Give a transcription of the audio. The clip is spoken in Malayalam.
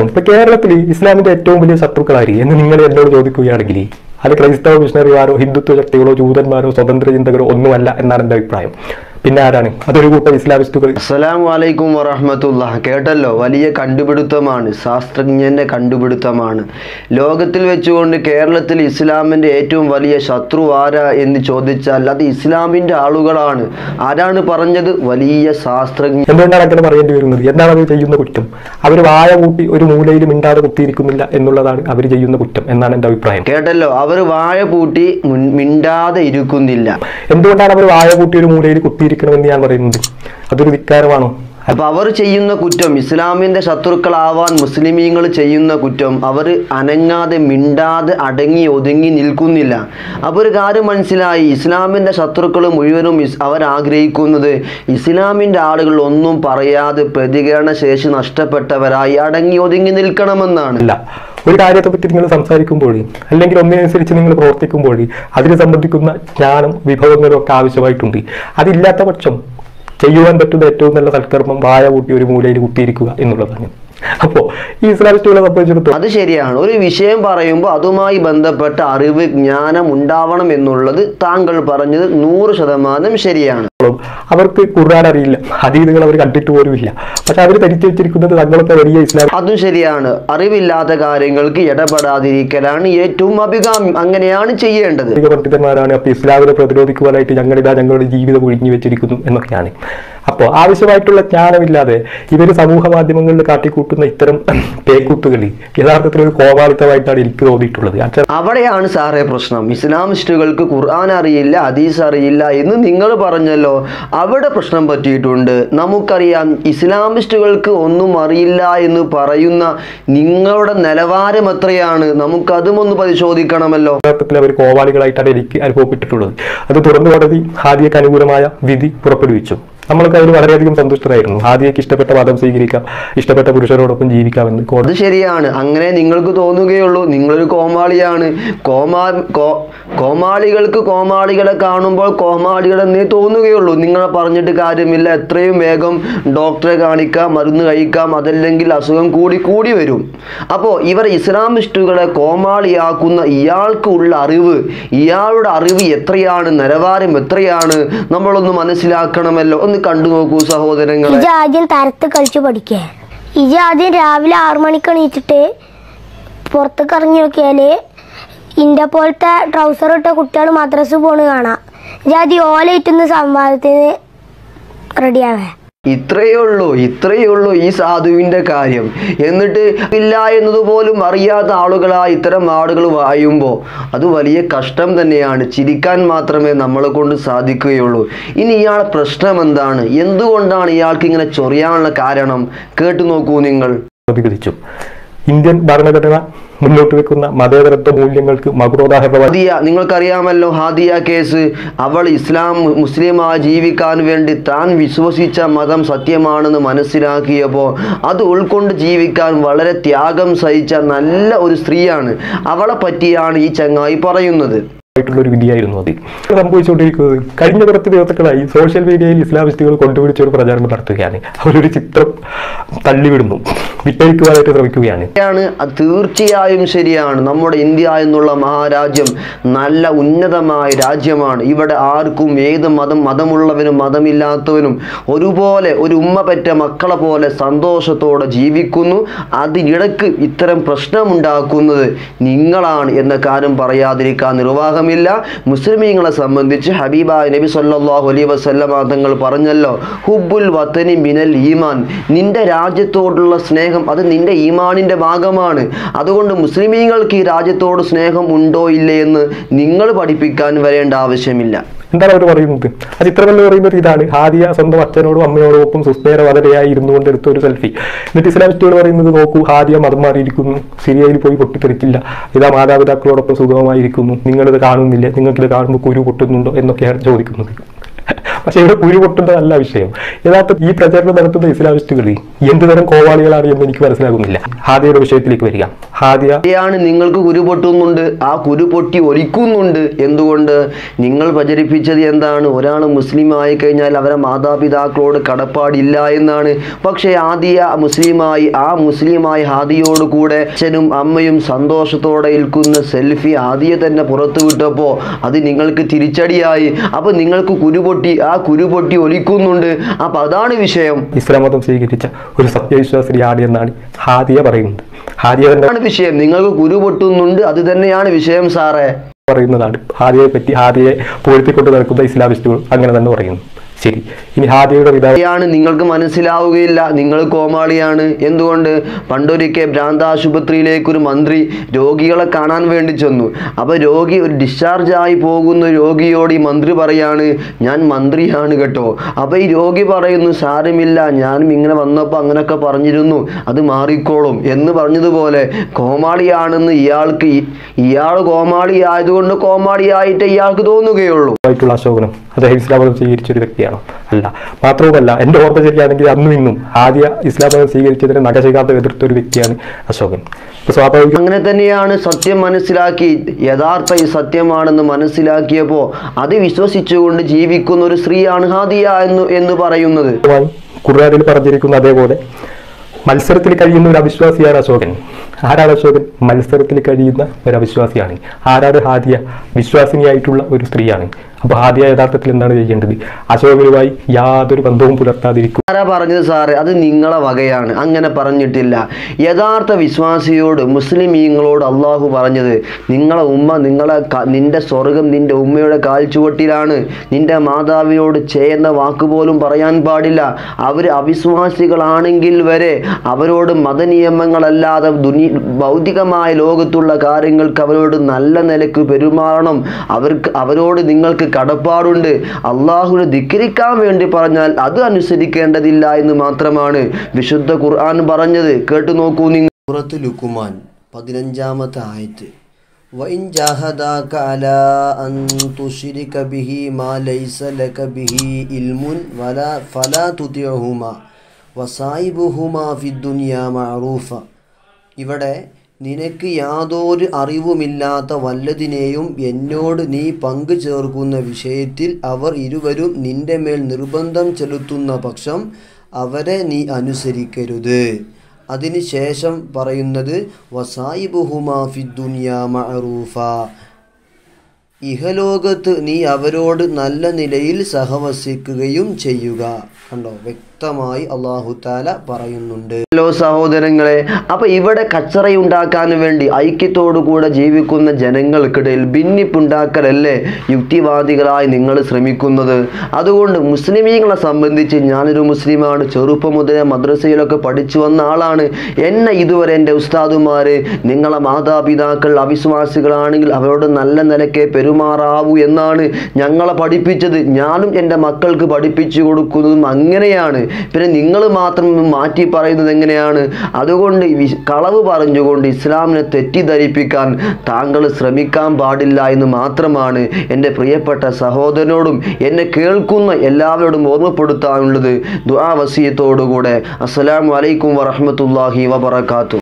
ഇപ്പൊ കേരളത്തിൽ ഇസ്ലാമിന്റെ ഏറ്റവും വലിയ ശത്രുക്കളാരി എന്ന് നിങ്ങൾ എന്നോട് ചോദിക്കുകയാണെങ്കിൽ അത് ക്രൈസ്തവ മിഷണറിമാരോ ഹിന്ദുത്വ ശക്തികളോ ജൂതന്മാരോ സ്വതന്ത്ര ചിന്തകരോ ഒന്നുമല്ല എന്നാണ് എന്റെ അഭിപ്രായം പിന്നെ ആരാണ് അതൊരു കൂട്ടം ഇസ്ലാമിസ്റ്റുകൾ അസ്സലാമു അലൈക്കും വറഹമത്തുള്ള കേട്ടല്ലോ വലിയ കണ്ടുപിടുത്തമാണ് ശാസ്ത്രജ്ഞന്റെ കണ്ടുപിടുത്തമാണ് ലോകത്തിൽ വെച്ചുകൊണ്ട് കേരളത്തിൽ ഇസ്ലാമിന്റെ ഏറ്റവും വലിയ ശത്രു ആരാ എന്ന് ചോദിച്ചാൽ അത് ഇസ്ലാമിന്റെ ആളുകളാണ് ആരാണ് പറഞ്ഞത് വലിയ ശാസ്ത്രജ്ഞ എന്തുകൊണ്ടാണ് അങ്ങനെ പറയേണ്ടി വരുന്നത് എന്താണ് അവർ ചെയ്യുന്ന കുറ്റം അവർ വായ കൂട്ടി ഒരു മൂലയിൽ മിണ്ടാതെ കുത്തിയിരിക്കുന്നില്ല എന്നുള്ളതാണ് അവർ ചെയ്യുന്ന കുറ്റം എന്നാണ് എന്റെ അഭിപ്രായം കേട്ടല്ലോ അവർ വാഴ പൂട്ടി മുൻ- മിണ്ടാതെ ഇരിക്കുന്നില്ല എന്തുകൊണ്ടാണ് അവർ വായ കൂട്ടി ഒരു മൂലയിൽ കുത്തിയിരിക്കണമെന്ന് ഞാൻ പറയുന്നത് അതൊരു ധിക്കാരമാണോ അപ്പൊ അവർ ചെയ്യുന്ന കുറ്റം ഇസ്ലാമിന്റെ ശത്രുക്കളാവാൻ മുസ്ലിമീങ്ങൾ ചെയ്യുന്ന കുറ്റം അവർ അനങ്ങാതെ മിണ്ടാതെ അടങ്ങി ഒതുങ്ങി നിൽക്കുന്നില്ല അപ്പൊ ഒരു കാര്യം മനസ്സിലായി ഇസ്ലാമിന്റെ ശത്രുക്കൾ മുഴുവനും ഇസ് അവർ ആഗ്രഹിക്കുന്നത് ഇസ്ലാമിന്റെ ആളുകൾ ഒന്നും പറയാതെ പ്രതികരണ ശേഷി നഷ്ടപ്പെട്ടവരായി അടങ്ങി ഒതുങ്ങി നിൽക്കണമെന്നാണ് അല്ല ഒരു കാര്യത്തെ പറ്റി നിങ്ങൾ സംസാരിക്കുമ്പോൾ അല്ലെങ്കിൽ ഒന്നിനനുസരിച്ച് നിങ്ങൾ പ്രവർത്തിക്കുമ്പോൾ അതിനെ സംബന്ധിക്കുന്ന ജ്ഞാനം വിഭവങ്ങളും ഒക്കെ ആവശ്യമായിട്ടുണ്ട് അതില്ലാത്ത പക്ഷം ചെയ്യുവാൻ പറ്റുന്ന ഏറ്റവും നല്ല സൽക്കർമ്മം വായ കൂട്ടി ഒരു മൂലയിൽ കുത്തിയിരിക്കുക എന്നുള്ളതാണ് അപ്പോ ഈ ഇസ്ലാമിസ്റ്റുകളെ സംബന്ധിച്ചിടത്തോളം അത് ശരിയാണ് ഒരു വിഷയം പറയുമ്പോൾ അതുമായി ബന്ധപ്പെട്ട അറിവ് ജ്ഞാനം ഉണ്ടാവണം എന്നുള്ളത് താങ്കൾ പറഞ്ഞത് നൂറ് ശതമാനം ശരിയാണ് അവർക്ക് ഖുർആൻ അറിയില്ല ഹദീദുകൾ അവർ കണ്ടിട്ട് പോലുമില്ല പക്ഷെ അവർ ധരിച്ചു വെച്ചിരിക്കുന്നത് തങ്ങളൊക്കെ വലിയ ഇസ്ലാം അതും ശരിയാണ് അറിവില്ലാത്ത കാര്യങ്ങൾക്ക് ഇടപെടാതിരിക്കലാണ് ഏറ്റവും അഭികാമ്യം അങ്ങനെയാണ് ചെയ്യേണ്ടത് സാമ്പത്തിക പണ്ഡിതന്മാരാണ് അപ്പൊ ഇസ്ലാമിനെ പ്രതിരോധിക്കുവാനായിട്ട് ഞങ്ങളിതാ ഞങ്ങളുടെ ജീവിതം ഒഴിഞ്ഞു വെച്ചിരിക്കുന്നു എന്നൊക്കെയാണ് അപ്പോൾ ആവശ്യമായിട്ടുള്ള ജ്ഞാനമില്ലാതെ ഇവർ സമൂഹ മാധ്യമങ്ങളിൽ കാട്ടിക്കൂട്ടുന്ന ഇത്തരം പേക്കൂത്തുകൾ യഥാർത്ഥത്തിൽ ഒരു കോപാളിത്തമായിട്ടാണ് എനിക്ക് തോന്നിയിട്ടുള്ളത് അച്ഛൻ അവിടെയാണ് സാറേ പ്രശ്നം ഇസ്ലാമിസ്റ്റുകൾക്ക് ഖുർആൻ അറിയില്ല ഹദീസ് അറിയില്ല എന്ന് നിങ്ങൾ പറഞ്ഞല്ലോ അവിടെ പ്രശ്നം പറ്റിയിട്ടുണ്ട് നമുക്കറിയാം ഇസ്ലാമിസ്റ്റുകൾക്ക് ഒന്നും അറിയില്ല എന്ന് പറയുന്ന നിങ്ങളുടെ നിലവാരം എത്രയാണ് നമുക്കതും ഒന്ന് പരിശോധിക്കണമല്ലോ യഥാർത്ഥത്തിൽ അവർ കോപാളികളായിട്ടാണ് എനിക്ക് അനുഭവപ്പെട്ടിട്ടുള്ളത് അത് തുറന്നു കോടതി ഹാദിയക്ക് അനുകൂലമായ വിധി പുറപ്പെടുവിച്ചു നമ്മൾക്ക് അതിൽ വളരെയധികം സന്തുഷ്ടരായിരുന്നു ഹാദിയക്ക് ഇഷ്ടപ്പെട്ട മതം സ്വീകരിക്കാം ഇഷ്ടപ്പെട്ട പുരുഷരോടൊപ്പം ജീവിക്കാമെന്ന് കോടതി അത് ശരിയാണ് അങ്ങനെ നിങ്ങൾക്ക് തോന്നുകയുള്ളൂ നിങ്ങളൊരു കോമാളിയാണ് കോമാ കോ കോമാളികൾക്ക് കോമാളികളെ കാണുമ്പോൾ കോമാളികളെന്നേ തോന്നുകയുള്ളൂ നിങ്ങളെ പറഞ്ഞിട്ട് കാര്യമില്ല എത്രയും വേഗം ഡോക്ടറെ കാണിക്കാം മരുന്ന് കഴിക്കാം അതല്ലെങ്കിൽ അസുഖം കൂടി കൂടി വരും അപ്പോൾ ഇവർ ഇസ്ലാമിസ്റ്റുകളെ കോമാളിയാക്കുന്ന ഇയാൾക്ക് ഉള്ള അറിവ് ഇയാളുടെ അറിവ് എത്രയാണ് നിലവാരം എത്രയാണ് നമ്മളൊന്ന് മനസ്സിലാക്കണമല്ലോ ഒന്ന് കണ്ടു നോക്കൂ സഹോദരങ്ങളെ ഇജ ആദ്യം തരത്ത് കളിച്ച് പഠിക്കേ ഇജ ആദ്യം രാവിലെ ആറു മണിക്ക് എണീച്ചിട്ട് പുറത്തേക്ക് ഇറങ്ങി നോക്കിയാല് ഇന്റെ പോലത്തെ ട്രൗസർ ഇട്ട കുട്ടികൾ മദ്രസ് പോണ് കാണാം ഇജ ആദ്യം ഓല ഇറ്റുന്ന സംവാദത്തിന് റെഡിയാവേ ഇത്രയേ ഉള്ളൂ ഇത്രയേ ഉള്ളൂ ഈ സാധുവിന്റെ കാര്യം എന്നിട്ട് ഇല്ല എന്നതുപോലും അറിയാത്ത ആളുകളാ ഇത്തരം ആളുകൾ വായുമ്പോൾ അത് വലിയ കഷ്ടം തന്നെയാണ് ചിരിക്കാൻ മാത്രമേ നമ്മളെ കൊണ്ട് സാധിക്കുകയുള്ളൂ ഇനി ഇയാളെ പ്രശ്നം എന്താണ് എന്തുകൊണ്ടാണ് ഇയാൾക്ക് ഇങ്ങനെ ചൊറിയാനുള്ള കാരണം കേട്ടു നോക്കൂ നിങ്ങൾ പ്രതികരിച്ചു ഇന്ത്യൻ ഭരണഘടന മുന്നോട്ട് വെക്കുന്ന മതേതരത്വ മൂല്യങ്ങൾക്ക് മകുടോദാഹരണമായി ഹാദിയ നിങ്ങൾക്കറിയാമല്ലോ ഹാദിയ കേസ് അവൾ ഇസ്ലാം മുസ്ലിമായി ജീവിക്കാൻ വേണ്ടി താൻ വിശ്വസിച്ച മതം സത്യമാണെന്ന് മനസ്സിലാക്കിയപ്പോൾ അത് ഉൾക്കൊണ്ട് ജീവിക്കാൻ വളരെ ത്യാഗം സഹിച്ച നല്ല ഒരു സ്ത്രീയാണ് അവളെ പറ്റിയാണ് ഈ ചങ്ങായി പറയുന്നത് ആയിട്ടുള്ള ഒരു വിധിയായിരുന്നു അത് സംഭവിച്ചുകൊണ്ടിരിക്കുന്നത് കഴിഞ്ഞ കുറച്ച് ദിവസങ്ങളായി സോഷ്യൽ മീഡിയയിൽ ഇസ്ലാമിസ്റ്റുകൾ കൊണ്ടുപിടിച്ച ഒരു പ്രചാരണം നടത്തുകയാണ് അവരൊരു ചിത്രം തള്ളിവിടുന്നു വിറ്റഴിക്കുവാനായിട്ട് ശ്രമിക്കുകയാണ് ശരിയാണ് അത് തീർച്ചയായും ശരിയാണ് നമ്മുടെ ഇന്ത്യ എന്നുള്ള മഹാരാജ്യം നല്ല ഉന്നതമായ രാജ്യമാണ് ഇവിടെ ആർക്കും ഏത് മതം മതമുള്ളവനും മതമില്ലാത്തവനും ഒരുപോലെ ഒരു ഉമ്മ പെറ്റ മക്കളെ പോലെ സന്തോഷത്തോടെ ജീവിക്കുന്നു അതിനിടക്ക് ഇത്തരം പ്രശ്നമുണ്ടാക്കുന്നത് നിങ്ങളാണ് എന്ന കാര്യം പറയാതിരിക്കാൻ നിർവാഹമില്ല മുസ്ലിമീങ്ങളെ സംബന്ധിച്ച് ഹബീബായ നബി സല്ലല്ലാഹു അലൈഹി വസല്ലമ തങ്ങൾ പറഞ്ഞല്ലോ ഹുബുൽ വത്തനി മിനൽ ഈമാൻ നിന്റെ രാജ്യത്തോടുള്ള സ്നേഹം അത് നിന്റെ ഈമാനിന്റെ ഭാഗമാണ് അതുകൊണ്ട് മുസ്ലിമീങ്ങൾക്ക് ഈ രാജ്യത്തോട് സ്നേഹം ഉണ്ടോ ഇല്ലേ എന്ന് നിങ്ങൾ പഠിപ്പിക്കാൻ വരേണ്ട ആവശ്യമില്ല എന്താണ് അവർ പറയുന്നത് ആ ചിത്രമെന്ന് പറയുന്നത് ഇതാണ് ഹാദിയ സ്വന്തം അച്ഛനോടും അമ്മയോടും ഒപ്പം സുസ്മേര വധനയായി ഇരുന്നു കൊണ്ട് എടുത്ത ഒരു സെൽഫി എന്നിട്ട് ഇസ്ലാമിസ്റ്റുകൾ പറയുന്നത് നോക്കൂ ഹാദിയ മതം മാറിയിരിക്കുന്നു സിറിയയിൽ പോയി പൊട്ടിത്തെറിക്കില്ല ഇതാ മാതാപിതാക്കളോടൊപ്പം സുഖമായിരിക്കുന്നു നിങ്ങളിത് കാണുന്നില്ല നിങ്ങൾക്കിത് കാണുമ്പോൾ കുരു പൊട്ടുന്നുണ്ടോ എന്നൊക്കെയാണ് ചോദിക്കുന്നത് പക്ഷെ ഇവിടെ കുരു പൊട്ടുന്നതല്ല വിഷയം യഥാർത്ഥ ഈ പ്രചരണം നടത്തുന്ന ഇസ്ലാമിസ്റ്റുകൾ എന്ത് തരം കോവാളികളാണ് എന്ന് എനിക്ക് മനസ്സിലാകുന്നില്ല ഹാദിയയുടെ വിഷയത്തിലേക്ക് വരിക ഹാദിയ ാണ് നിങ്ങൾക്ക് കുരു പൊട്ടുന്നുണ്ട് ആ കുരു പൊട്ടി ഒലിക്കുന്നുണ്ട് എന്തുകൊണ്ട് നിങ്ങൾ പ്രചരിപ്പിച്ചത് എന്താണ് ഒരാൾ മുസ്ലിം ആയി കഴിഞ്ഞാൽ അവരെ മാതാപിതാക്കളോട് കടപ്പാടില്ല എന്നാണ് പക്ഷേ ആദിയ മുസ്ലിമായി ആ മുസ്ലിമായ ഹാദിയോട് കൂടെ അച്ഛനും അമ്മയും സന്തോഷത്തോടെ ഇരിക്കുന്ന സെൽഫി ആദിയെ തന്നെ പുറത്തു വിട്ടപ്പോൾ അത് നിങ്ങൾക്ക് തിരിച്ചടിയായി അപ്പോൾ നിങ്ങൾക്ക് കുരു പൊട്ടി ആ കുരു പൊട്ടി ഒലിക്കുന്നുണ്ട് അപ്പോൾ അതാണ് വിഷയം ഇസ്ലാം മതം സ്വീകരിച്ച ഒരു സത്യവിശ്വാസിനിയാണ് എന്നാണ് ഹാദിയ പറയുന്നത് ഹാദിയ തന്നെ അതാണ് വിഷയം നിങ്ങൾക്ക് കുരു പൊട്ടുന്നുണ്ട് അത് തന്നെയാണ് വിഷയം സാറേ പറയുന്നതാണ് ഹാദിയയെ പറ്റി ഹാദിയെ പുകഴ്ത്തിക്കൊണ്ട് നടക്കുന്ന ഇസ്ലാമിസ്റ്റുകൾ അങ്ങനെ തന്നെ പറയുന്നു ശരി ഇനി ഹാദിയയുടെ പിതാവ് ാണ് നിങ്ങൾക്ക് മനസ്സിലാവുകയില്ല നിങ്ങൾ കോമാളിയാണ് എന്തുകൊണ്ട് പണ്ടൊരിക്കൽ ഭ്രാന്താശുപത്രിയിലേക്ക് ഒരു മന്ത്രി രോഗികളെ കാണാൻ വേണ്ടി ചെന്നു അപ്പോൾ രോഗി ഒരു ഡിസ്ചാർജ് ആയി പോകുന്ന രോഗിയോട് ഈ മന്ത്രി പറയാണ് ഞാൻ മന്ത്രിയാണ് കേട്ടോ അപ്പോൾ ഈ രോഗി പറയുന്നു സാരമില്ല ഞാനും ഇങ്ങനെ വന്നപ്പോൾ അങ്ങനെയൊക്കെ പറഞ്ഞിരുന്നു അത് മാറിക്കോളും എന്ന് പറഞ്ഞതുപോലെ കോമാളിയാണെന്ന് ഇയാൾക്ക് ഈ- ഇയാൾ കോമാളി ആയതുകൊണ്ട് കോമാളിയായിട്ട് ഇയാൾക്ക് തോന്നുകയുള്ളൂ ആയിട്ടുള്ള അശോകനും അദ്ദേഹം ഇസ്ലാം മതം സ്വീകരിച്ച ഒരു വ്യക്തിയാണോ അല്ല മാത്രവുമല്ല എൻ്റെ ഓർമ്മ ശരിയാണെങ്കിൽ അന്നും ഇന്നും ആദ്യ ഇസ്ലാം മതം സ്വീകരിച്ചതിന് നഖശികാന്തം എതിർത്ത ഒരു വ്യക്തിയാണ് അശോകൻ അപ്പൊ സ്വാഭാവിക അങ്ങനെ തന്നെയാണ് സത്യം മനസ്സിലാക്കി യഥാർത്ഥ ഈ സത്യമാണെന്ന് മനസ്സിലാക്കിയപ്പോൾ അത് വിശ്വസിച്ചുകൊണ്ട് ജീവിക്കുന്ന ഒരു സ്ത്രീയാണ് ഹാദിയ എന്ന് എന്ന് പറയുന്നത് മായി ഖുർആനിൽ പറഞ്ഞിരിക്കുന്ന അതേപോലെ മത്സരത്തിൽ കഴിയുന്ന ഒരു അവിശ്വാസിയാണ് അശോകൻ ആരാണ് അശോകൻ മത്സരത്തിൽ കഴിയുന്ന ഒരു അവിശ്വാസിയാണ് ആരാണ് ഹാദിയ വിശ്വാസിനിയായിട്ടുള്ള ഒരു സ്ത്രീയാണ് അപ്പൊ ഹാദിയ യഥാർത്ഥത്തിൽ എന്താണ് ചെയ്യേണ്ടത് അശോകനുമായി യാതൊരു ബന്ധവും പുലർത്താതിരിക്കും ആരാ പറഞ്ഞത് സാറേ അത് നിങ്ങളെ വകയാണ് അങ്ങനെ പറഞ്ഞിട്ടില്ല യഥാർത്ഥ വിശ്വാസിയോട് മുസ്ലിമീങ്ങളോട് അള്ളാഹു പറഞ്ഞത് നിങ്ങളെ ഉമ്മ നിങ്ങളെ ക- നിന്റെ സ്വർഗം നിന്റെ ഉമ്മയുടെ കാൽച്ചുവട്ടിലാണ് നിന്റെ മാതാവിനോട് ചെയ്യുന്ന വാക്ക് പോലും പറയാൻ പാടില്ല അവർ അവിശ്വാസികളാണെങ്കിൽ വരെ അവരോട് മതനിയമങ്ങളല്ലാതെ ദുനി ഭൗതികമായ ലോകത്തുള്ള കാര്യങ്ങൾക്ക് അവരോട് നല്ല നിലക്ക് പെരുമാറണം അവർക്ക് അവരോട് നിങ്ങൾക്ക് കടപ്പാടുണ്ട് അള്ളാഹുവിനെ ധിക്കരിക്കാൻ വേണ്ടി പറഞ്ഞാൽ അത് അനുസരിക്കേണ്ടതില്ല എന്ന് മാത്രമാണ് വിശുദ്ധ ഖുർആൻ പറഞ്ഞത് കേട്ടു നോക്കൂ നിങ്ങൾ സൂറത്ത് ലുക്കുമാൻ പതിനഞ്ചാമത്തെ ആയത്ത് വൈൻ ജാഹദാക അലാ അൻ തുശ്രിക ബിഹി മാ ലൈസ ലക ബിഹി ഇൽമുൻ വലാ ഫലാ തുതിഉഹുമ വസായിബുഹുമ ഫിദ്ദുനിയ മഅറൂഫ ഇവിടെ നിനക്ക് യാതൊരു അറിവുമില്ലാത്ത വല്ലതിനെയും എന്നോട് നീ പങ്കു ചേർക്കുന്ന വിഷയത്തിൽ അവർ ഇരുവരും നിന്റെ മേൽ നിർബന്ധം ചെലുത്തുന്ന പക്ഷം അവരെ നീ അനുസരിക്കരുത് അതിനുശേഷം പറയുന്നത് വസായിബുഹുമാ ഫിദ്ദുനിയ മഅറൂഫ ഇഹലോകത്ത് നീ അവരോട് നല്ല നിലയിൽ സഹവസിക്കുകയും ചെയ്യുക കണ്ടോ വ്യക്തമായി അള്ളാഹു താല പറയുന്നുണ്ട് ഹലോ സഹോദരങ്ങളെ അപ്പൊ ഇവിടെ കച്ചറയുണ്ടാക്കാൻ വേണ്ടി ഐക്യത്തോടു കൂടെ ജീവിക്കുന്ന ജനങ്ങൾക്കിടയിൽ ഭിന്നിപ്പുണ്ടാക്കലല്ലേ യുക്തിവാദികളായി നിങ്ങൾ ശ്രമിക്കുന്നത് അതുകൊണ്ട് മുസ്ലിമീങ്ങളെ സംബന്ധിച്ച് ഞാനൊരു മുസ്ലിമാണ് ചെറുപ്പം മുതലേ മദ്രസയിലൊക്കെ പഠിച്ചു വന്ന ആളാണ് എന്നെ ഇതുവരെ എൻ്റെ ഉസ്താദുമാര് നിങ്ങളെ മാതാപിതാക്കൾ അവിശ്വാസികളാണെങ്കിൽ അവരോട് നല്ല നിലക്കെ പെരുമാറാവൂ എന്നാണ് ഞങ്ങളെ പഠിപ്പിച്ചത് ഞാനും എൻ്റെ മക്കൾക്ക് പഠിപ്പിച്ചു കൊടുക്കുന്നതും അങ്ങനെയാണ് പിന്നെ നിങ്ങൾ മാത്രം മാറ്റി പറയുന്നത് എങ്ങനെയാണ് അതുകൊണ്ട് വി- കളവ് പറഞ്ഞുകൊണ്ട് ഇസ്ലാമിനെ തെറ്റിദ്ധരിപ്പിക്കാൻ താങ്കൾ ശ്രമിക്കാൻ പാടില്ല എന്ന് മാത്രമാണ് എൻ്റെ പ്രിയപ്പെട്ട സഹോദരനോടും എന്നെ കേൾക്കുന്ന എല്ലാവരോടും ഓർമ്മപ്പെടുത്താനുള്ളത് ദുആ വസീയത്തോടുകൂടെ അസ്സലാമു അലൈക്കും വറഹ്മത്തുള്ളാഹി വബറകാതുഹു